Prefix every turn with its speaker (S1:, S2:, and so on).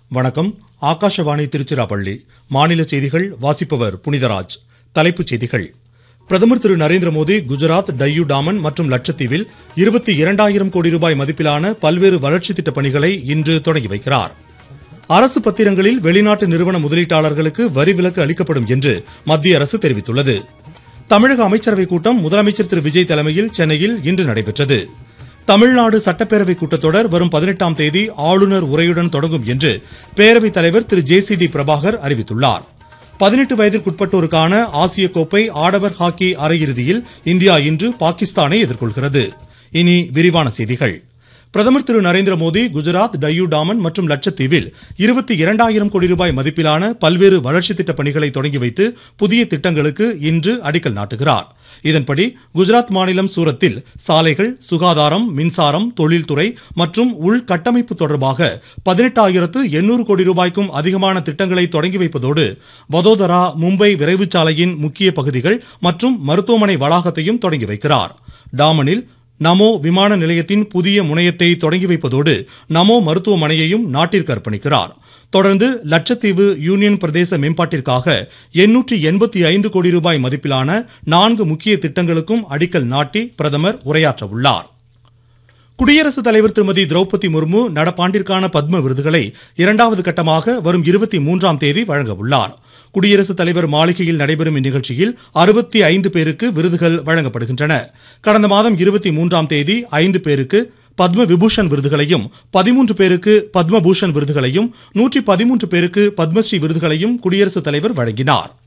S1: வணக்கம் ஆகாஷவாணி திருச்சிராப்பள்ளி மாநில செய்திகள் வாசிப்பவர் புனிதராஜ் தலைப்புச் செய்திகள் பிரதமர் திரு நரேந்திர மோடி குஜராத் டையூ டாமன் மற்றும் லட்சத்தீவில் இருபத்தி இரண்டாயிரம் கோடி ரூபாய் மதிப்பிலான பல்வேறு வளர்ச்சி திட்டப் பணிகளை இன்று தொடங்கி வைக்கிறார் அரசு பத்திரங்களில் வெளிநாட்டு நிறுவன முதலீட்டாளர்களுக்கு வரி விலக்கு அளிக்கப்படும் என்று மத்திய அரசு தெரிவித்துள்ளது தமிழக அமைச்சரவைக் கூட்டம் முதலமைச்சர் திரு விஜய் தலைமையில் சென்னையில் இன்று நடைபெற்றது தமிழ்நாடு சட்டப்பேரவை கூட்டத்தொடர் வரும் பதினெட்டாம் தேதி ஆளுநர் உரையுடன் தொடங்கும் என்று பேரவைத் தலைவர் திரு ஜே சி டி பிரபாகர் அறிவித்துள்ளார் பதினெட்டு வயதிற்குட்பட்டோருக்கான ஆசிய கோப்பை ஆடவர் ஹாக்கி அரையிறுதியில் இந்தியா இன்று பாகிஸ்தானை எதிர்கொள்கிறது இனி விரிவான செய்திகள் பிரதமர் திரு நரேந்திர மோடி குஜராத் டையூ டாமன் மற்றும் லட்சத்தீவில் இருபத்தி இரண்டாயிரம் கோடி ரூபாய் மதிப்பிலான பல்வேறு வளர்ச்சி திட்டப் பணிகளை தொடங்கி வைத்து புதிய திட்டங்களுக்கு இன்று அடிக்கல் நாட்டுகிறார் இதன்படி குஜராத் மாநிலம் சூரத்தில் சாலைகள் சுகாதாரம் மின்சாரம் தொழில்துறை மற்றும் உள்கட்டமைப்பு தொடர்பாக பதினெட்டாயிரத்து எண்ணூறு கோடி ரூபாய்க்கும் அதிகமான திட்டங்களை தொடங்கி வைப்பதோடு வதோதரா மும்பை விரைவுச் சாலையின் முக்கிய பகுதிகள் மற்றும் மருத்துவமனை வளாகத்தையும் தொடங்கி வைக்கிறார் டாமனில் நமோ விமான நிலையத்தின் புதிய முனையத்தை தொடங்கி வைப்பதோடு நமோ மருத்துவமனையையும் நாட்டிற்கு அர்ப்பணிக்கிறார் தொடர்ந்து லட்சத்தீவு யூனியன் பிரதேச மேம்பாட்டிற்காக எண்ணூற்றி எண்பத்தி ஐந்து கோடி ரூபாய் மதிப்பிலான நான்கு முக்கிய திட்டங்களுக்கும் அடிக்கல் நாட்டி பிரதமர் உரையாற்ற உள்ளார் குடியரசுத் தலைவர் திருமதி திரௌபதி முர்மு நடப்பாண்டிற்கான பத்ம விருதுகளை இரண்டாவது கட்டமாக வரும் இருபத்தி மூன்றாம் தேதி வழங்க உள்ளார் குடியரசுத் தலைவர் மாளிகையில் நடைபெறும் இந்நிகழ்ச்சியில் அறுபத்தி ஐந்து பேருக்கு விருதுகள் வழங்கப்படுகின்றன கடந்த மாதம் இருபத்தி மூன்றாம் தேதி ஐந்து பேருக்கு பத்ம விபூஷன் விருதுகளையும் பதிமூன்று பேருக்கு பத்மபூஷன் விருதுகளையும் நூற்றி பதிமூன்று பேருக்கு பத்மஸ்ரீ விருதுகளையும் குடியரசுத் தலைவர் வழங்கினார்